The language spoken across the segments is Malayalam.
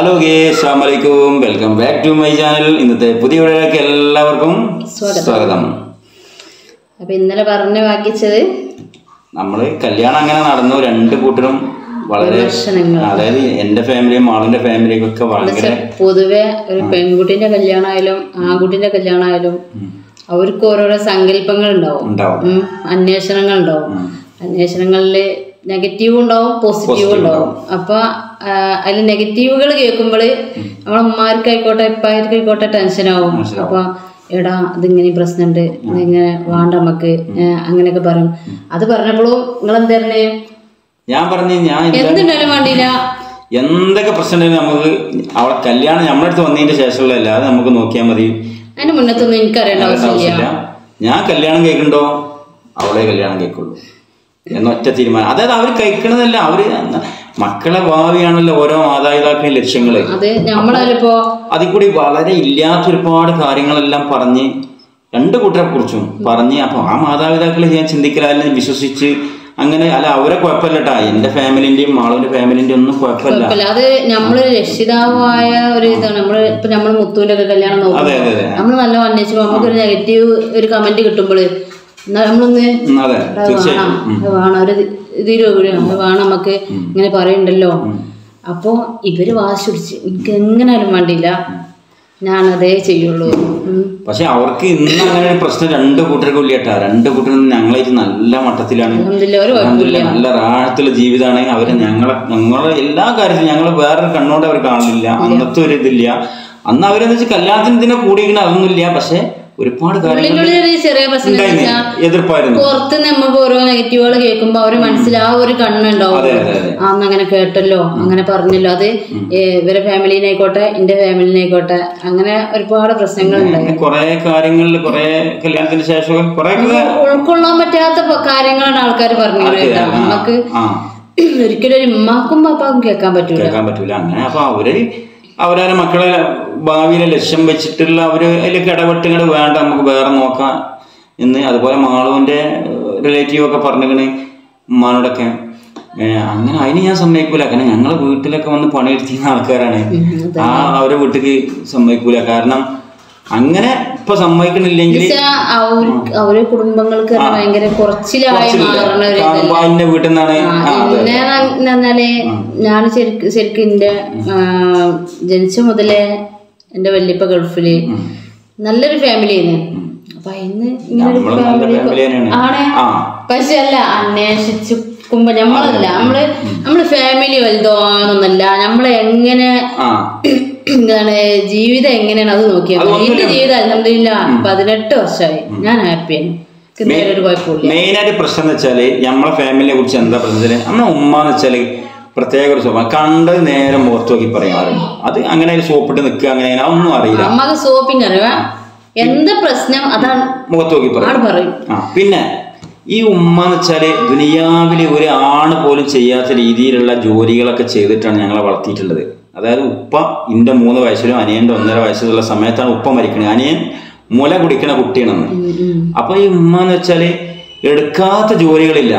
ഹലോ ഗേ അസ്സാമലൈക്കും welcome back to my channel ഇന്നത്തെ പുതിയ വീഡിയോയിലേക്ക് എല്ലാവർക്കും സ്വാഗതം. സ്വാഗതം അപ്പൊ ഇന്നലെ പറഞ്ഞു വാക്കിച്ചത് നമ്മൾ കല്യാണം അങ്ങനെ നടന്നു രണ്ട് കൂട്ടരും വളരെ വിമർശനങ്ങൾ. അതായത് എന്റെ ഫാമിലിയും മാളിന്റെ ഫാമിലിയും ഒക്കെ ഭയങ്കര പൊതുവെ ഒരു പെൺകുട്ടിന്റെ കല്യാണമായാലും ആൺകുട്ടിന്റെ കല്യാണമായാലും അവർക്ക് ഓരോരോ സങ്കല്പങ്ങൾ ഉണ്ടാവും ഉണ്ടാവും ഉം, അന്വേഷണങ്ങൾ ഉണ്ടാവും അന്വേഷണങ്ങളില് നെഗറ്റീവ് ഉണ്ടാവും പോസിറ്റീവ് ഉണ്ടാവും അപ്പൊ ആ, അതിൽ നെഗറ്റീവുകൾ കേൾക്കുമ്പോൾ നമ്മളെ ഉമ്മാർക്കായിക്കോട്ടെ ഇപ്പാർക്കായിക്കോട്ടെ ടെൻഷനാവും അപ്പൊ എടാ ഇതിങ്ങനെ പ്രശ്നമുണ്ട് ഇതിങ്ങനെ വേണ്ട നമുക്ക് ഏ, അങ്ങനെയൊക്കെ പറയും അത് പറഞ്ഞപ്പോഴും നിങ്ങൾ എന്തായിരുന്നേ ഞാൻ പറഞ്ഞു ഞാൻ ഇല്ല- എന്തുണ്ടായാലും വേണ്ടിയില്ല എന്തൊക്കെ പ്രശ്നം ഉണ്ടെങ്കിലും നമുക്ക് അവളെ കല്യാണം നമ്മുടെ അടുത്ത് വന്നതിന്റെ ശേഷമുള്ള അല്ലാതെ നമുക്ക് നോക്കിയാൽ മതി അതിന്റെ മുന്നത്തൊന്നും എനിക്കറിയേണ്ട ആവശ്യമില്ല ആവശ്യമില്ല ഞാൻ കല്യാണം കേൾക്കണ്ടോ അവളെ കല്യാണം കേൾക്കുള്ളൂ എന്നൊറ്റ തീരുമാനം അതായത് അവർ കഴിക്കണതല്ല അവര് മക്കളെ ഭാവിയാണല്ലോ ഓരോ മാതാപിതാക്കളുടെ ലക്ഷ്യങ്ങള് അത് നമ്മളാലിപ്പോ അതിൽ കൂടി വളരെ ഇല്ലാത്ത ഒരുപാട് കാര്യങ്ങളെല്ലാം പറഞ്ഞ് രണ്ട് കൂട്ടരെ കുറിച്ചും പറഞ്ഞ് അപ്പൊ ആ മാതാപിതാക്കളെ ഞാൻ ചിന്തിക്കലാലും വിശ്വസിച്ച് അങ്ങനെ അല്ല അവരെ കുഴപ്പമില്ലട്ടാ എന്റെ ഫാമിലിന്റെയും മാളുവിന്റെ ഫാമിലിന്റെയും ഒന്നും കുഴപ്പമില്ല കുഴപ്പമില്ല അത് നമ്മള് രക്ഷിതാവായ ഒരു ഇതാണ് നമ്മള് ഇപ്പൊ നമ്മള് മുത്തുവിന്റെ ഒക്കെ കല്യാണം അതെ നോക്കും അതെ അതെ നമ്മൾ നല്ല അന്വേഷിച്ചു നമുക്കൊരു നെഗറ്റീവ് ഒരു കമന്റ് കിട്ടുമ്പോൾ എന്നാ നമ്മളൊന്ന് ഉം, അതെ "എടാ, അത് തീർച്ചയായും വേണം അത് വേണം ഒരു ഇതിരോ അത് വേണം നമുക്ക് ഇങ്ങനെ പറയണ്ടല്ലോ അപ്പോ ഇവര് വാശി പിടിച്ച് എനിക്ക് എങ്ങനെയാലും വേണ്ടിയില്ല ഞാൻ അതേ ചെയ്യുള്ളൂ ഉം. പക്ഷെ അവർക്ക് ഇന്ന് അങ്ങനെ ഒരു പ്രശ്നം രണ്ട് കൂട്ടർക്കും ഇല്ലട്ടാ രണ്ട് കൂട്ടരും ഞങ്ങളായിട്ട് നല്ല മട്ടത്തിലാണ് അൽഹംദുലില്ലാ, ഒരു അൽഹംദുലില്ലാ, നല്ല റാഹത്തുള്ള ജീവിതമാണ് അവര് ഞങ്ങളെ ഞങ്ങളെ എല്ലാ കാര്യത്തിലും ഞങ്ങൾ വേറൊരു കണ്ണോടെ അവർ കാണില്ല അന്നത്തെ ഒരു ഇതില്ല അന്ന് അവരെന്ന് വെച്ചാൽ കല്യാണത്തിന് ഇതിനെ കൂടിയിരിക്കണ അതൊന്നുമില്ല പക്ഷെ ഒരുപാട് കാര്യങ്ങൾ ഉള്ളിനുള്ളിൽ ഒരു ചെറിയ പ്രശ്നം എന്ന് ഉണ്ടായിരുന്നു വെച്ചാൽ എതിർപ്പായിരുന്നു പുറത്ത് നമുക്ക് ഓരോ നെഗറ്റീവുകൾ കേൾക്കുമ്പോ അവര് മനസ്സിൽ ആ ഒരു കണ്ണുണ്ടാവും അതെ അതെ അതെ ആ അന്ന് അങ്ങനെ കേട്ടല്ലോ അങ്ങനെ പറഞ്ഞല്ലോ അത് ഏ, ഇവരെ ഫാമിലിനായിക്കോട്ടെ എന്റെ ഫാമിലിനായിക്കോട്ടെ അങ്ങനെ ഒരുപാട് പ്രശ്നങ്ങളുണ്ടായി അങ്ങനെ കുറെ കാര്യങ്ങളിൽ കുറെ കല്യാണത്തിന് ശേഷം കുറെ ഉൾക്കൊള്ളാൻ പറ്റാത്ത പ- കാര്യങ്ങളാണ് ആൾക്കാർ പറഞ്ഞു കേട്ടോ നമുക്ക് ആ ഒരിക്കലും ഒരു ഉമ്മാക്കും പാപ്പാക്കും കേൾക്കാൻ പറ്റൂല കേൾക്കാൻ പറ്റൂല അങ്ങനെ അപ്പൊ അവര് അവരവരെ മക്കളെ ഭാവിയിലെ ലക്ഷ്യം വെച്ചിട്ടുള്ള അവര് അതിലേക്ക് ഇടപെട്ടുകൾ വേണ്ട നമുക്ക് വേറെ നോക്കാം എന്ന് അതുപോലെ മാളുവിന്റെ റിലേറ്റീവ് ഒക്കെ പറഞ്ഞിക്കണ് ഉമ്മാനോടൊക്കെ ഏഹ് അങ്ങനെ അതിന് ഞാൻ സമ്മതിക്കൂല കാരണം ഞങ്ങളെ വീട്ടിലൊക്കെ വന്ന് പണിയെടുത്തിരുന്ന ആൾക്കാരാണ് ആ അവരെ വീട്ടിലേക്ക് സമ്മതിക്കൂല കാരണം അങ്ങനെ ഇപ്പൊ സമ്മതിക്കണില്ലെങ്കിൽ പക്ഷെ അവർക്ക് അവരെ കുടുംബങ്ങൾക്ക് തന്നെ ഭയങ്കര കുറച്ചിലായി മാറണ ഒരു കാണുമ്പോ അതിന്റെ വീട്ടിൽ നിന്നാണ് ആ, അതെ. പിന്നെ എന്ന് പറഞ്ഞാല് ഞാൻ ശരിക്കും ശരിക്കും എന്റെ ആ, ജനിച്ച മുതലേ എന്റെ വല്യപ്പ ഗൾഫില് നല്ലൊരു ഫാമിലിയാണ് അപ്പൊ ഇന്ന് ഇങ്ങനെ ഒരു നമ്മള് നല്ല ഫാമിലി തന്നെയാണ് ആണ് ആ പക്ഷെ അല്ല അന്വേഷിച്ചുമ്പോ നമ്മളല്ല നമ്മള് നമ്മള് ഫാമിലി വലുതാണെന്നല്ല നമ്മളെ എങ്ങനെ ആ എന്താണ് ജീവിതം എങ്ങനെയാണ് അത് നോക്കിയാൽ മതി. എന്റെ ജീവിതം അലഹമില്ല പതിനെട്ട് വർഷമായി ഞാൻ ഹാപ്പിയാണ് എനിക്ക് നേരെ ഒരു കുഴപ്പമില്ല മെയിനായിട്ട് പ്രശ്നം എന്ന് വെച്ചാല് നമ്മളെ ഫാമിലിനെ കുറിച്ച് എന്താ പ്രശ്നം വെച്ചാല് നമ്മളെ ഉമ്മ എന്ന് വെച്ചാല് പ്രത്യേക ഒരു സ്വഭാവം കണ്ടത് നേരെ മുഖത്ത് നോക്കി പറയാറുണ്ട് അത് അങ്ങനെ ഒരു സോപ്പിട്ട് നിൽക്കുക അങ്ങനെ അങ്ങനെ അതൊന്നും അറിയില്ല അമ്മക്ക് സോപ്പിങ് അറിയാ എന്ത് പ്രശ്നം അതാണ് മുഖത്ത് നോക്കി പറയും ആട് പറയും ആ പിന്നെ ഈ ഉമ്മ എന്ന് വെച്ചാല് ദുനിയാവിലെ ഒരു ആണ് പോലും ചെയ്യാത്ത രീതിയിലുള്ള ജോലികളൊക്കെ ചെയ്തിട്ടാണ് ഞങ്ങളെ വളർത്തിയിട്ടുള്ളത് അതായത് ഉപ്പ ഇന്റെ മൂന്ന് വയസ്സിലും അനിയന്റെ ഒന്നര വയസ്സിലുള്ള സമയത്താണ് ഉപ്പ മരിക്കുന്നത് അനിയൻ മുല കുടിക്കണ കുട്ടിയാണെന്ന് ഉം, ഉം. അപ്പൊ ഈ ഉമ്മ എന്ന് വെച്ചാല് എടുക്കാത്ത ജോലികളില്ല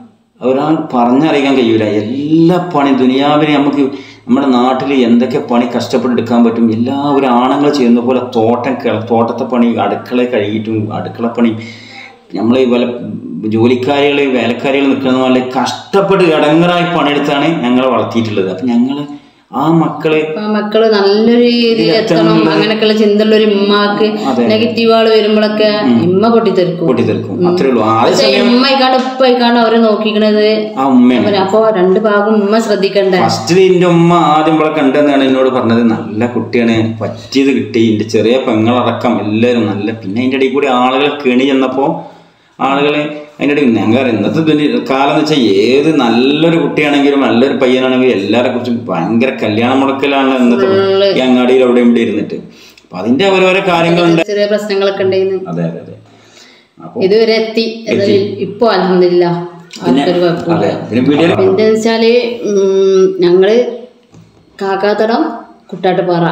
ഒരാൾ പറഞ്ഞറിയിക്കാൻ കഴിയൂല എല്ലാ പണി ദുനിയാവിന് നമുക്ക് നമ്മുടെ നാട്ടിൽ എന്തൊക്കെ പണി കഷ്ടപ്പെട്ട് എടുക്കാൻ പറ്റും എല്ലാവരും ആണുങ്ങൾ ചെയ്യുന്ന പോലെ തോട്ടം ക- തോട്ടത്തെ പണി അടുക്കള കഴുകിയിട്ടും അടുക്കള പണി നമ്മൾ ഈ വല്ല ജോലിക്കാരികൾ വേലക്കാരികൾ നിൽക്കുന്ന പോലെ കഷ്ടപ്പെട്ട് ഇടങ്ങറായി പണിയെടുത്താണ് ഞങ്ങളെ വളർത്തിയിട്ടുള്ളത് അപ്പം ഞങ്ങൾ ആ മക്കള് അപ്പൊ മക്കള് നല്ലൊരു രീതിയിൽ എത്തണം അങ്ങനെയൊക്കെയുള്ള ചിന്തയുള്ള ഒരു ഉമ്മാക്ക് അതെ. നെഗറ്റീവുകൾ വരുമ്പോഴൊക്കെ ഇമ്മ പൊട്ടിത്തെറിക്കും പൊട്ടിത്തെറിക്കും അത്രേ ഉള്ളൂ അതേ പക്ഷെ ഉമ്മ ഇക്കാണ്ട് ഉപ്പ ഇക്കാണ്ട് അവരെ നോക്കിക്കണത് ആ ഉമ്മയാണ് അവര് അപ്പൊ രണ്ട് ഭാഗം ഉമ്മ ശ്രദ്ധിക്കണ്ടേ ഫസ്റ്റ് എന്റെ ഉമ്മ ആദ്യം ഇവിടെ കണ്ടെന്നാണ് എന്നോട് പറഞ്ഞത് നല്ല കുട്ടിയാണ് പറ്റിയത് കിട്ടി എന്റെ ചെറിയ പെങ്ങളടക്കം എല്ലാവരും നല്ല പിന്നെ അതിന്റെ ഇടയിൽ കൂടി ആളുകൾ കെണി ചെന്നപ്പോ ആളുകൾ അതിന്റെ ഇടയിൽ ഞങ്ങൾ ഇന്നത്തെ ദുനി- കാലം എന്ന് വെച്ചാൽ ഏത് നല്ലൊരു കുട്ടിയാണെങ്കിലും നല്ലൊരു പയ്യനാണെങ്കിലും എല്ലാരെ കുറിച്ചും ഭയങ്കര കല്യാണ മുടക്കലാണ് ഇന്നത്തെ ഈ അങ്ങാടിയിൽ അവിടെ ഇവിടെ ഇരുന്നിട്ട് അപ്പൊ അതിന്റെ ഓരോരോ കാര്യങ്ങളുണ്ട് ചെറിയ പ്രശ്നങ്ങളൊക്കെ ഉണ്ടായിരുന്നു അതെ അതെ അതെ അപ്പൊ ഇതുവരെ എത്തി അതിൽ ഇപ്പൊ അലഹമില്ല ആർക്കൊരു കുഴപ്പമില്ല അതെ പിന്നെ വീഡിയോയിൽ എന്താന്ന് വെച്ചാല് ഉം, ഞങ്ങള് കാക്കാത്തടം കുട്ടാട്ടുപാറ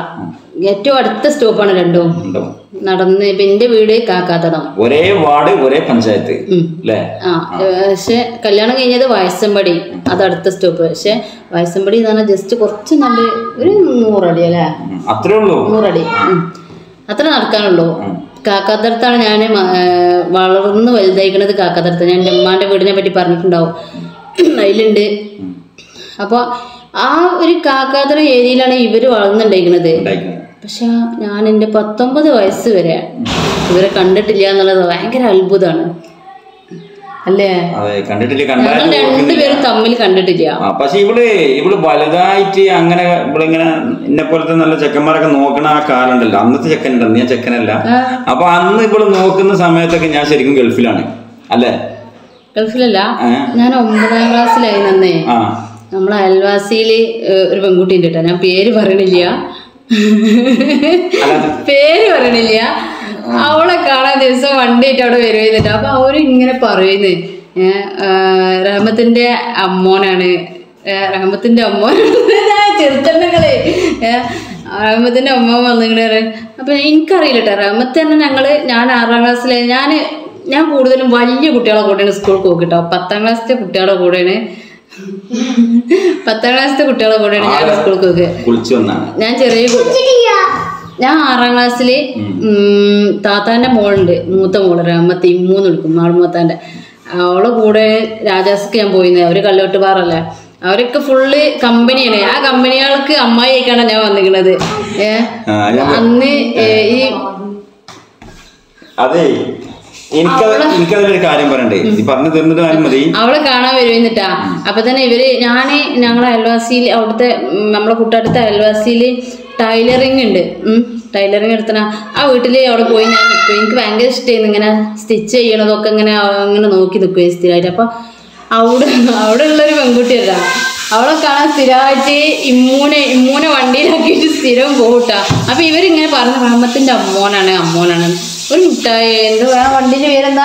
ഏറ്റവും അടുത്ത സ്റ്റോപ്പാണ് രണ്ടും ഉണ്ടോ നടന്ന് ഇപ്പൊ എന്റെ വീട് കാക്കാത്തടം ഒരേ വാർഡ് ഒരേ പഞ്ചായത്ത് ഉം. അല്ലേ ആ പക്ഷെ കല്യാണം കഴിഞ്ഞത് വയസ്സമ്പടി അത് അടുത്ത സ്റ്റോപ്പ് പക്ഷെ വയസ്സമ്പടി എന്ന് പറഞ്ഞാൽ ജസ്റ്റ് കുറച്ച് നല്ല ഒരു നൂറടി അല്ലേ ഉം. അത്രേ ഉള്ളൂ നൂറടി ഉം. അത്ര നടക്കാനുള്ളൂ കാക്കാത്തടത്താണ് ഞാൻ വളർന്ന് വലുതായിക്കണത് കാക്കാത്തടത്ത് ഞാൻ എൻ്റെ ഉമ്മാൻ്റെ വീടിനെ പറ്റി പറഞ്ഞിട്ടുണ്ടാവും അതിലുണ്ട് അപ്പോൾ ആ ഒരു കാക്കാത്തറ ഏരിയയിലാണ് ഇവർ വളർന്നുണ്ടായിരിക്കുന്നത് ഉണ്ടായിരിക്കുന്നത് പക്ഷെ ഞാൻ എൻ്റെ പത്തൊമ്പത് വയസ്സ് വരെ ഇവരെ കണ്ടിട്ടില്ല എന്നുള്ളത് ഭയങ്കര അത്ഭുതമാണ് അല്ലേ അതെ കണ്ടിട്ടില്ല ഞങ്ങൾ കണ്ടാലും രണ്ടുപേരും തമ്മിൽ കണ്ടിട്ടില്ല ആ പക്ഷെ ഇവള് ഇവള് വലുതായിട്ട് അങ്ങനെ ഇവളിങ്ങനെ എന്നെ പോലത്തെ നല്ല ചെക്കന്മാരൊക്കെ നോക്കണ ആ കാലം ഉണ്ടല്ലോ അന്നത്തെ ചെക്കൻ ഉണ്ടല്ലോ ഞാൻ ചെക്കനല്ല അപ്പൊ അന്ന് ഇവള് നോക്കുന്ന സമയത്തൊക്കെ ഞാൻ ശരിക്കും ഗൾഫിലാണ് അല്ലേ ഗൾഫിലല്ല ഏ? ഞാൻ ഒമ്പതാം ക്ലാസ്സിലായി നന്നേ ആ നമ്മളെ അയൽവാസിയിൽ ഒരു പെൺകുട്ടി ഉണ്ട് കേട്ടോ ഞാൻ പേര് പറയണില്ല പേര് പറയണില്ല അവളെ കാണാൻ ദിവസം വണ്ടിയായിട്ട് അവിടെ വരുന്നിട്ട് അപ്പൊ അവര് ഇങ്ങനെ പറയുന്നത് റഹ്മത്തിന്റെ അമ്മോനാണ് ഏ, റഹ്മത്തിന്റെ അമ്മോനാണ് ചെറുത്തണ്ണങ്ങളെ റഹ്മത്തിന്റെ അമ്മ വന്നിങ്ങനെ അപ്പൊ എനിക്കറിയില്ല കേട്ടോ റഹ്മത്ത് തന്നെ ഞങ്ങള് ഞാൻ ആറാം ക്ലാസ്സിലെ ഞാൻ ഞാൻ കൂടുതലും വലിയ കുട്ടികളെ കൂടെയാണ് സ്കൂളിൽ പോക്കിട്ടോ പത്താം ക്ലാസ്സിലെ കുട്ടികളെ കൂടെയാണ് പത്താം ക്ലാസ്സിലെ കുട്ടികളെ കൂടെയാണ് ഞാൻ സ്കൂളിൽ പോക്ക് കുളിച്ചു വന്നാണ് ഞാൻ ചെറിയ കു- ഞാൻ ആറാം ക്ലാസ്സില് താത്താന്റെ മോളുണ്ട് മൂത്ത മോള് റഹ്മത്ത് ഇമ്മൂന്ന് വിളിക്കും മാളുമത്താന്റെ അവളെ കൂടെ രാജാസ്ക്ക് ഞാൻ പോയിന്ന് അവര് കല്ലോട്ട് പാറല്ലേ അവരൊക്കെ ഫുള്ള് കമ്പനിയാണ് ആ കമ്പനികൾക്ക് അമ്മായി ആയിക്കാണ് ഞാൻ വന്നിരിക്കണത് ഏ ആ, ഞാൻ- അന്ന് ഏ, ഈ അതെ എനിക്കത് എനിക്കതിലൊരു കാര്യം പറയണ്ടേ ഈ പറഞ്ഞു തീർന്നിട്ട് കാര്യം മതി അവളെ കാണാൻ വരുന്നിട്ടാ അപ്പൊ തന്നെ ഇവര് ഞാന് ഞങ്ങളെ അയൽവാസിയിൽ അവിടുത്തെ ഉം, നമ്മളെ കുട്ടടുത്ത അയൽവാസിയിൽ ടൈലറിങ് ഉണ്ട് ടൈലറിങ് എടുത്തണ ആ വീട്ടിൽ അവിടെ പോയി ഞാൻ നിൽക്കും എനിക്ക് ഭയങ്കര ഇഷ്ടമായിരുന്നു ഇങ്ങനെ സ്റ്റിച്ച് ചെയ്യണതൊക്കെ ഇങ്ങനെ അങ്ങനെ നോക്കി നിൽക്കുകയും സ്ഥിരമായിട്ട് അപ്പൊ അവിടെ അവിടെ ഉള്ളൊരു പെൺകുട്ടിയല്ല അവളെ കാണാൻ സ്ഥിരമായിട്ട് ഇമ്മൂനെ ഇമ്മൂനെ വണ്ടിയിലാക്കിയിട്ട് സ്ഥിരം പോട്ടാ അപ്പൊ ഇവരിങ്ങനെ പറഞ്ഞു റഹ്മത്തിന്റെ അമ്മോനാണ് അമ്മോനാണ് ഒരു മുട്ടായി എന്തോ ആ വണ്ടിന്റെ പേരെന്താ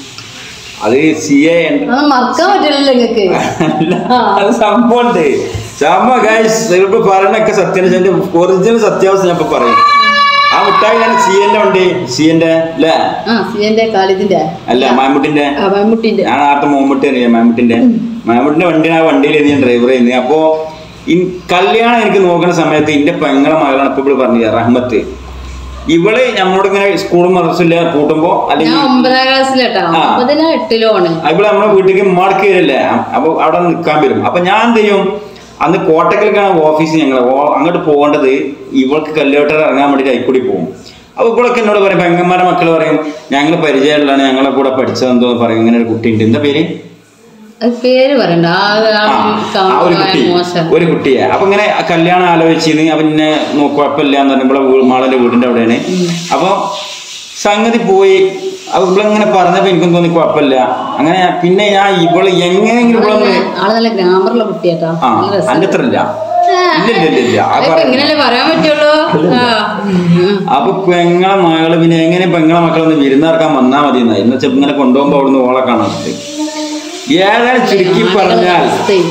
അത് സി എ അതൊന്നും മറക്കാൻ പറ്റില്ലല്ലോ നിങ്ങക്ക് അല്ല അത് സംഭവമുണ്ട് സംഭവം ഗൈസ് ഇപ്പൊ പറയണൊക്കെ സത്യം എന്റെ ഒറിജിനൽ സത്യാവസ്ഥ ഞാൻ ഇപ്പൊ പറയും ആ മുട്ടായി ഞാൻ സി എന്റെ ഉണ്ട് സി എന്റെ അല്ലേ ആ സിയന്റെ കാലിദിന്റെ അല്ല മാമുട്ടിന്റെ ആ മമ്മൂട്ടിന്റെ ഞാൻ ആർത്ത മോമുട്ടി അറിയാം മാമുട്ടിന്റെ മാമുട്ടിന്റെ വണ്ടിയാണ് ആ വണ്ടിയിൽ ഞാൻ ഡ്രൈവർ ചെയ്യുന്നത് അപ്പോ ഇൻ- കല്യാണം എനിക്ക് നോക്കുന്ന സമയത്ത് എന്റെ പെങ്ങളെ മകളാണ് ഇപ്പൊ ഇവിടെ പറഞ്ഞത് റഹ്മത്ത് ഇവള് നമ്മളോട് ഇങ്ങനെ സ്കൂളും മദ്രസില്ല കൂട്ടുമ്പോ ഞാൻ അല്ലെങ്കിൽ ഒമ്പതാം ക്ലാസ്സിലെട്ടാ ആ. ഒമ്പതിലോ എട്ടിലോ ആണ് ഇവിടെ നമ്മളെ വീട്ടിലേക്ക് മാർക്ക് വരില്ലേ അപ്പൊ അവിടെ നിൽക്കാൻ വരും അപ്പൊ ഞാൻ എന്ത് ചെയ്യും അന്ന് കോട്ടക്കലേക്കാണ് ഓഫീസ് ഞങ്ങൾ അങ്ങോട്ട് പോകേണ്ടത് ഇവൾക്ക് കല്ലോട്ടർ ഇറങ്ങാൻ വേണ്ടി കൈക്കൂടി പോകും അപ്പൊ ഇവളൊക്കെ എന്നോട് പറയും പെങ്ങന്മാരെ മക്കൾ പറയും ഞങ്ങൾ പരിചയമുള്ളതാണ് ഞങ്ങളെ കൂടെ പഠിച്ചതെന്തോ പറയും ഇങ്ങനെ ഒരു കുട്ടിയുണ്ട് എന്താ പേര് അത് പേര് പറയണ്ട ആ ആ, ആൾ ആ ഒരു കാണാൻ കുട്ടി മോശം ഒരു കുട്ടിയെ അപ്പൊ ഇങ്ങനെ ആ കല്യാണം ആലോചിച്ചിരുന്നു അപ്പൊ പിന്നെ നോ- കുഴപ്പമില്ല എന്ന് പറഞ്ഞ ഇവിടെ മാളന്റെ വീടിന്റെ അവിടെയാണ് അപ്പൊ സംഗതി പോയി അപ്പൊ ഇവളിങ്ങനെ പറഞ്ഞപ്പോ എനിക്കും തോന്നി കുഴപ്പമില്ല അങ്ങനെ പിന്നെ ഞാൻ ഇവള് എങ്ങനെയെങ്കിലും ഇവളൊന്ന് ആള് നല്ല ഗ്രാമറുള്ള കുട്ടിയാട്ടാ ആ നല്ല രസം അന്റെ അത്ര ഇല്ല ഇല്ല ഇല്ല ഇല്ല ഇല്ല ആ അതൊക്കെ പറ- ഇങ്ങനെയല്ലേ പറയാൻ പറ്റുള്ളൂ ആ ഉം. അപ്പൊ പെങ്ങളെ മകള് പിന്നെ എങ്ങനെ പെങ്ങളെ മക്കളൊന്ന് വിരുന്നിറക്കാൻ വന്നാ മതി എന്നാ എന്ന് വെച്ചാൽ ഇങ്ങനെ കൊണ്ടുപോകുമ്പോ അവിടുന്ന് ഓളെ കാണാൻ പറ്റും ഏതായാലും ചുരുക്കി പറഞ്ഞാൽ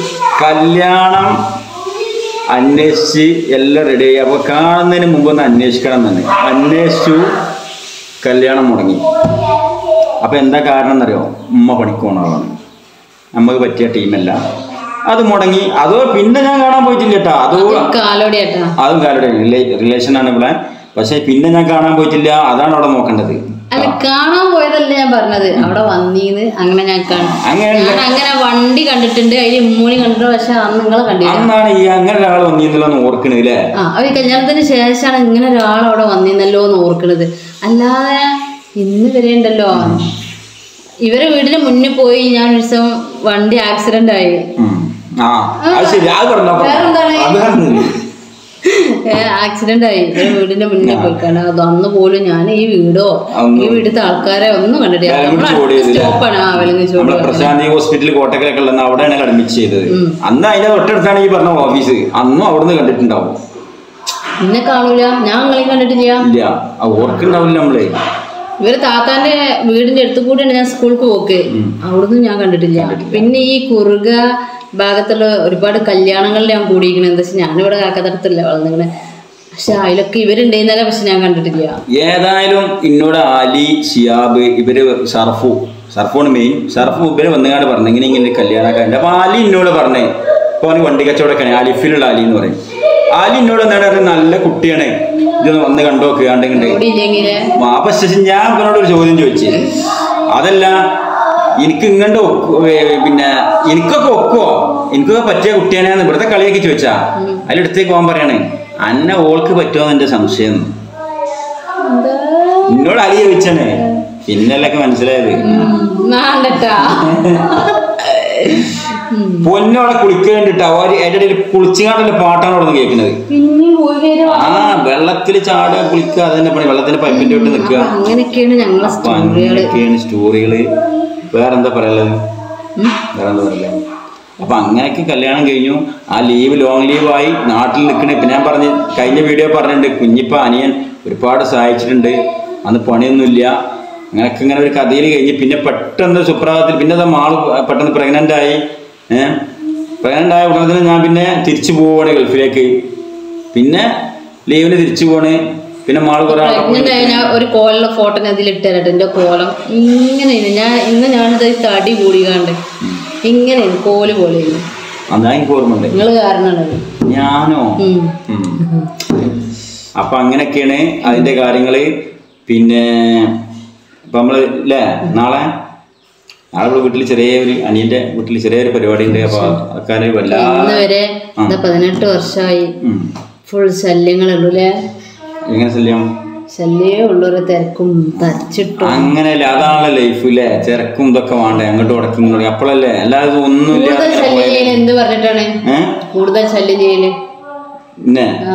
കല്യാണം അന്വേഷിച്ച് എല്ലാം റെഡി ആയി അപ്പൊ കാണുന്നതിന് മുമ്പ് ഒന്ന് അന്വേഷിക്കണം തന്നെ അന്വേഷിച്ചു കല്യാണം മുടങ്ങി അപ്പൊ എന്താ കാരണം എന്നറിയോ ഉമ്മ പണിക്ക് പോണ ആളാണ് നമുക്ക് പറ്റിയ ടീമല്ല അത് മുടങ്ങി അതോ പിന്നെ ഞാൻ കാണാൻ പോയിട്ടില്ല കേട്ടോ അതോ കാലോടിയാട്ടാ അതും കാരുടെ റിലേഷൻ ആണ് ഇവിടെ പക്ഷെ പിന്നെ ഞാൻ കാണാൻ പോയിട്ടില്ല അതാണ് അവിടെ നോക്കേണ്ടത് അല്ല കാണാൻ പോയതല്ല ഞാൻ പറഞ്ഞത് അവിടെ വന്നീന്ന് അങ്ങനെ ഞാൻ കാണും അങ്ങനെ ഞാൻ അങ്ങനെ വണ്ടി കണ്ടിട്ടുണ്ട് അതിൽ ഇമ്മൂണി കണ്ടിട്ടുണ്ട് പക്ഷെ അന്ന് നിങ്ങളെ കണ്ടില്ല അന്നാണ് ഈ അങ്ങനെ ഒരാൾ വന്നിരുന്നല്ലോ ഓർക്കണേ അല്ലേ ആ അവർ കല്യാണത്തിന് ശേഷമാണ് ഇങ്ങനെ ഒരാൾ അവിടെ വന്നിരുന്നല്ലോ എന്ന് ഓർക്കണത് അല്ലാതെ ഇന്ന് വരെ ഉണ്ടല്ലോ ഇവരെ വീടിന് മുന്നിൽ പോയി ഞാൻ ഒരു ദിവസം വണ്ടി ആക്സിഡന്റ് ആയി ഉം. ആ അത് ശരി അത് പറഞ്ഞോ വേറെന്താണ്? അത് പറഞ്ഞു ആക്സിഡന്റ് ആയി ഇവരെ വീടിന്റെ മുന്നിൽ പോയി കാരണം അത് അന്ന് പോലും ഞാൻ ഈ വീടോ അന്ന് ഈ വീട്ടിലത്തെ ആൾക്കാരെ ഒന്നും കണ്ടിട്ടില്ല വെലങ്ങുടി നമ്മളെ ചോട് ചെയ്തില്ലേ? സ്റ്റോപ്പാണ് ആ വെലങ്ങച്ചോട് നമ്മളെ പ്രശാന്തി ഹോസ്പിറ്റൽ കോട്ടക്കലൊക്കെ ഉള്ള അവിടെയാണ് അഡ്മിറ്റ് ചെയ്തത് അന്ന് അതിന്റെ തൊട്ടടുത്താണ് ഈ പറഞ്ഞ ഓഫീസ് അന്നും അവിടുന്ന് കണ്ടിട്ടുണ്ടാവും പിന്നെ കാണൂല ഞാൻ നിങ്ങളെ കണ്ടിട്ടില്ല ഇല്ല ആ ഓർക്കുണ്ടാവില്ല നമ്മള് ഇവര് താത്താന്റെ വീടിന്റെ അടുത്ത് കൂടിയാണ് ഞാൻ സ്കൂൾക്ക് പോക്ക് അവിടുന്ന് ഞാൻ കണ്ടിട്ടില്ല പിന്നെ ഈ കുറുക ഭാഗത്തുള്ള ഒരുപാട് കല്യാണങ്ങളിൽ ഞാൻ കൂടിയിരിക്കണത് എന്താ വെച്ചാൽ ഞാനിവിടെ കാക്കത്തടത്തില്ല വളർന്നിങ്ങനെ പക്ഷെ അതിലൊക്കെ ഇവരുണ്ടെന്നല്ല പക്ഷെ ഞാൻ കണ്ടിട്ടില്ല ഏതായാലും ഇന്നോട് അലി ഷിയാബ് ഇവര് ഷർഫു ഷർഫാണ് മെയിൻ ഷർഫു ഇവര് വന്നുകാണ്ട് പറഞ്ഞു ഇങ്ങനെ ഇങ്ങനെ കല്യാണമൊക്കെ ഉണ്ട് അപ്പൊ അലി എന്നോട് പറഞ്ഞേ ഇപ്പൊ അവന് വണ്ടി കച്ചവടമൊക്കെയാണ് അലിഫിലുള്ള അലി എന്ന് പറയും അലി എന്നോട് എന്താണ് പറയുന്നത് നല്ല കുട്ടിയാണ് ഇതൊന്ന് വന്ന് കണ്ടു നോക്കുക കണ്ടിങ്ങണ്ട് ഇവിടെ ഇല്ലെങ്കില് അപ്പൊ ശേഷം ഞാൻ ഇവനോട് ഒരു ചോദ്യം ചോദിച്ചു അതല്ല എനിക്ക് ഇങ്ങോട്ട് പിന്നെ എനിക്കൊക്കെ ഒക്കുവോ എനിക്കൊക്കെ പറ്റിയ കുട്ടിയാണെന്ന് ഇവിടുത്തെ കളിയൊക്കെ ചോദിച്ചാ അതിലെടുത്തേക്ക് പോകാൻ പറയണേ അന്നെ ഓൾക്ക് പറ്റുമോ എന്റെ സംശയം എന്താ എന്നോട് അലി ചോദിച്ചാണ് പിന്നല്ലൊക്കെ മനസ്സിലായത് വേണ്ടട്ടാ പൊന്നോടെ കുളിക്കാൻ വേണ്ടിട്ടാ ഒരു അതിന്റെ ഇടയിൽ കുളിച്ചുകാണ്ടുള്ള പാട്ടാണ് അവിടെ നിന്ന് കേൾക്കുന്നത് പിന്നെയും പോയി വരും ആ വെള്ളത്തിൽ ചാടുക കുളിക്കുക അതന്നെ പണി വെള്ളത്തിന്റെ പൈപ്പിന്റെ തൊട്ട് നിൽക്കുക അങ്ങനെയൊക്കെയാണ് ഞങ്ങളെ അപ്പൊ സ്റ്റോറികള് അങ്ങനെയൊക്കെയാണ് സ്റ്റോറികള് വേറെന്താ പറയുള്ളത് വേറെന്താ പറയല്ലേ അപ്പൊ അങ്ങനെയൊക്കെ കല്യാണം കഴിഞ്ഞു ആ ലീവ് ലോങ് ലീവായി നാട്ടിൽ നിൽക്കണേ ഇപ്പൊ ഞാൻ പറഞ്ഞ് കഴിഞ്ഞ വീഡിയോ പറഞ്ഞിട്ടുണ്ട് കുഞ്ഞിപ്പ അനിയൻ ഒരുപാട് സഹായിച്ചിട്ടുണ്ട് അന്ന് പണിയൊന്നുമില്ല അങ്ങനെയൊക്കെ ഇങ്ങനെ ഒരു കഥയിൽ കഴിഞ്ഞ് പിന്നെ പെട്ടെന്ന് സുപ്രഭാതത്തിൽ പിന്നെ അത് മാള് പെട്ടെന്ന് പ്രഗ്നന്റ് ആയി ഏഹ് പ്രഗ്നന്റ് ആയ ഉടനെ തന്നെ ഞാൻ പിന്നെ തിരിച്ചു പോവാണ് ഗൾഫിലേക്ക് പിന്നെ ലീവിന് തിരിച്ചു പോണ് പിന്നെ മാള് കുറെ അവിടെ പോയി പ്രഗ്നന്റ് ആയ ഞാൻ ഒരു കോലുള്ള ഫോട്ടോ ഞാൻ അതിലിട്ട് തരട്ടെ എന്റെ കോലം ഇങ്ങനെ ഞാൻ ഇന്ന് ഞാനിത് തടി കൂടികാണ്ട് ഇങ്ങനെ കോല് പോലെ അതാ എനിക്ക് ഓർമ്മയുണ്ട് നിങ്ങൾ കാരണമാണ് ഞാനോ ഉം. ഉം. അപ്പൊ അങ്ങനെയൊക്കെയാണ് അതിന്റെ കാര്യങ്ങള് പിന്നെ ഇപ്പൊ നമ്മള് ഇല്ലേ നാളെ നാളെ ഇവിടെ വീട്ടിൽ ചെറിയ ഒരു അനിയന്റെ വീട്ടിൽ ചെറിയൊരു പരിപാടി ഉണ്ട് അപ്പൊ ആൾക്കാര് വല്ലാ ഇന്ന് വരെ എന്താ പതിനെട്ട് വർഷമായി ഉം. ഫുൾ ശല്യങ്ങളുള്ളൂ അല്ലേ എങ്ങനെ ശല്യം ശല്യേ ഉള്ളൊരു തിരക്കും തച്ചിട്ടും അങ്ങനെയല്ല അതാണല്ലോ ലൈഫ് ഇല്ലേ തിരക്കും ഇതൊക്കെ വേണ്ടേ അങ്ങോട്ട് ഉടക്കും ഇങ്ങോട്ട് അപ്പോഴല്ലേ അല്ലാതെ ഒന്നുമില്ല കൂടുതൽ അങ്ങനെ ശല്യം പോയാല്. ചെയ്യല് എന്ത് പറഞ്ഞിട്ടാണ് ഏഹ് കൂടുതൽ ശല്യം ചെയ്യല് പിന്നെ ആ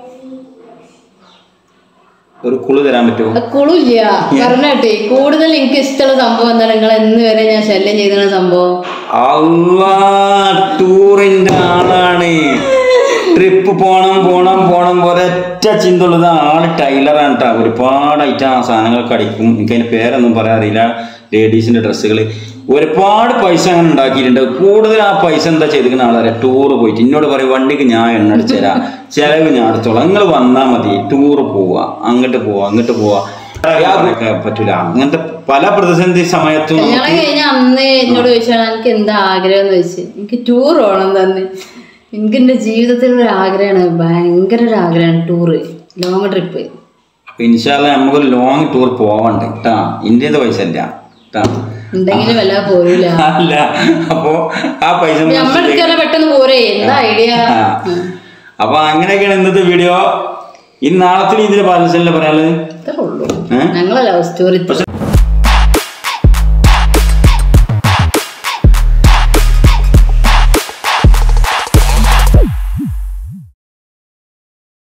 ഒരു കുളു തരാൻ പറ്റുമോ അത് കുളില്ല പറഞ്ഞിട്ടെ കൂടുതൽ എനിക്ക് ഇഷ്ടമുള്ള സംഭവം എന്താണ് നിങ്ങൾ എന്ന് വരെ ഞാൻ ശല്യം ചെയ്തിരുന്ന സംഭവം അള്ളാ ടൂറിന്റെ ആളാണ് ട്രിപ്പ് പോണം പോണം പോണം ഒരൊറ്റ ചിന്ത ഉള്ളത് ആള് ടൈലറാണ് കേട്ടോ ഒരുപാട് ഐറ്റം ആ സാധനങ്ങളൊക്കെ അടിക്കും എനിക്ക് അതിന്റെ പേരൊന്നും പറയാൻ അറിയില്ല ലേഡീസിന്റെ ഡ്രസ്സുകൾ ഒരുപാട് പൈസ അങ്ങനെ ഉണ്ടാക്കിയിട്ടുണ്ട് കൂടുതൽ ആ പൈസ എന്താ ചെയ്തിരിക്കുന്ന ആളെ ടൂറ് പോയിട്ട് എന്നോട് പറയും വണ്ടിക്ക് ഞാൻ എണ്ണ അടിച്ചു തരാം ചെലവ് ഞാൻ എടുത്തോളാം നിങ്ങൾ വന്നാൽ മതി ടൂറ് പോവാ അങ്ങോട്ട് പോവാ അങ്ങോട്ട് പോവാ ഒക്കെ പറ്റൂല അങ്ങനത്തെ പല പ്രതിസന്ധി സമയത്തും നമുക്ക് കല്യാണം കഴിഞ്ഞ അന്ന് എന്നോട് ചോദിച്ചാൽ എനിക്ക് എന്താ ആഗ്രഹം എന്ന് ചോദിച്ചു എനിക്ക് ടൂർ പോകണം തന്നെ എനിക്ക് എൻ്റെ ജീവിതത്തിലുള്ള ഒരു ആഗ്രഹമാണ് ഭയങ്കര ഒരു ആഗ്രഹമാണ് ടൂറ് ലോങ് ട്രിപ്പ് അപ്പൊ ഇൻഷാല്ല നമുക്കൊരു ലോങ് ടൂർ പോവണ്ട് കേട്ടാ ഇന്ത്യയുടെ പൈസ അല്ല കേട്ടാ എന്തെങ്കിലും വല്ല പോരൂല അല്ല അപ്പോ ആ പൈസ നമ്മളെടുക്കാനെ പെട്ടെന്ന് പോരേ എന്താ ഐഡിയ ആ. അപ്പൊ അങ്ങനെയൊക്കെയാണ് ഇന്നത്തെ വീഡിയോ ഈ നാളത്തെ രീതിയിൽ ബാലൻസല്ലേ പറയാനുള്ളത് ഇത്രേ ഉള്ളൂ ഏഹ് ഞങ്ങളെ ലവ് സ്റ്റോറി